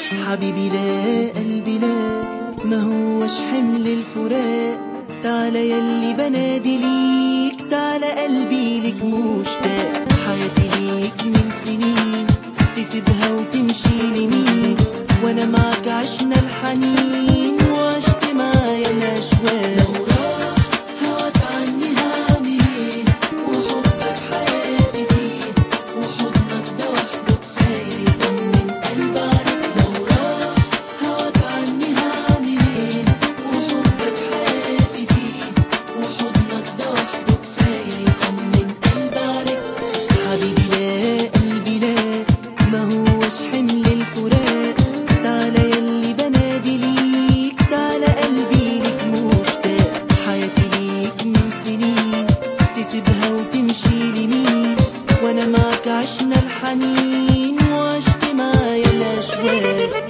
حبيبي لا قلبي لا ما هوش حمل الفراق تعالى يلي بنادي ليك تعالى قلبي لك مشتاق حياتي ليك من سنين تسيبها وتمشي لمين وانا معك عشنا الحنين وعشت معايا الاشواق لو راح هواك عني هعمل ايه وحبك حياتي فيه وحضنك ده وحده كفايه يطمن قلبي عليك لو راح هواك عني هعمل ايه وحبك حياتي فيه وحضنك ده وحده كفايه يطمن قلبي عليك حبيبي لا قلبي لا ما هوش حمل الفراق تعالى يلي بنادي ليك تعالى قلبي لك مشتاق حياتي ليك من سنين تسيبها وتمشي لمين وانا معك عشنا الحنين وعشت معايا الاشواق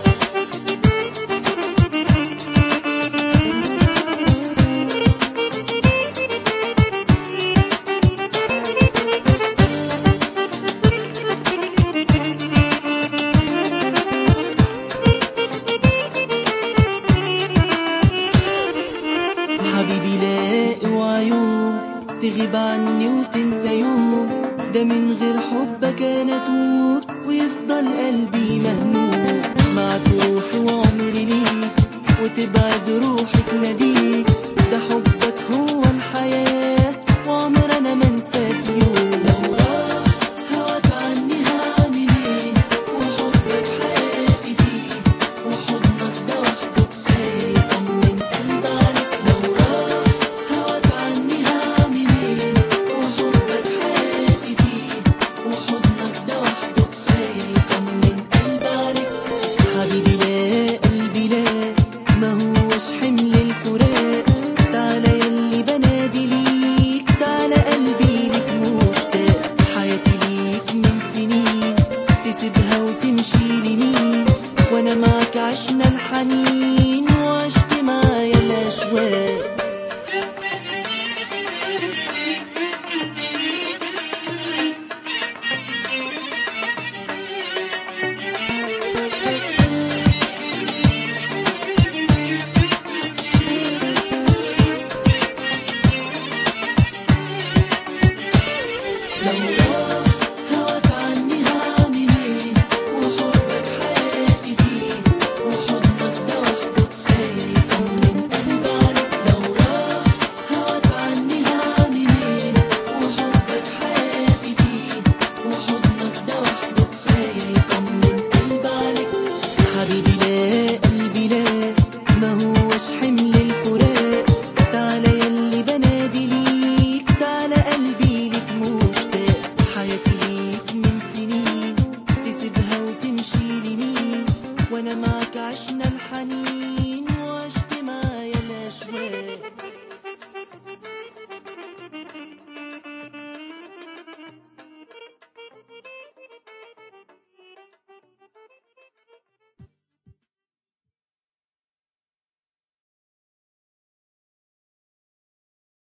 حبيبي لا اوعى يوم تغيب عني وتنسى يوم ده من غير حبك انا اتوه ويفضل قلبي مهموم معك روحي وعمري ليك وتبعد روحي تناديك ده حبك هو الحياة وعمر انا ما انساه في يوم لو راح هواك عني هعمل ايه وحبك حياتي فيه وحضنك ده وحده كفايه يطمن قلبي عليك لو راح هواك عني هعمل ايه وحبك حياتي فيه وحضنك ده وحده كفايه يطمن قلبي عليك حبيبي لا قلبي لا ما هوش حمل الفراق تعالى يلي بنادي ليك تعالى قلبي لك مشتاق حياتي ليك من سنين تسيبها وتمشي لمين وانا معك عشنا الحنين وعشت معايا الاشواق لو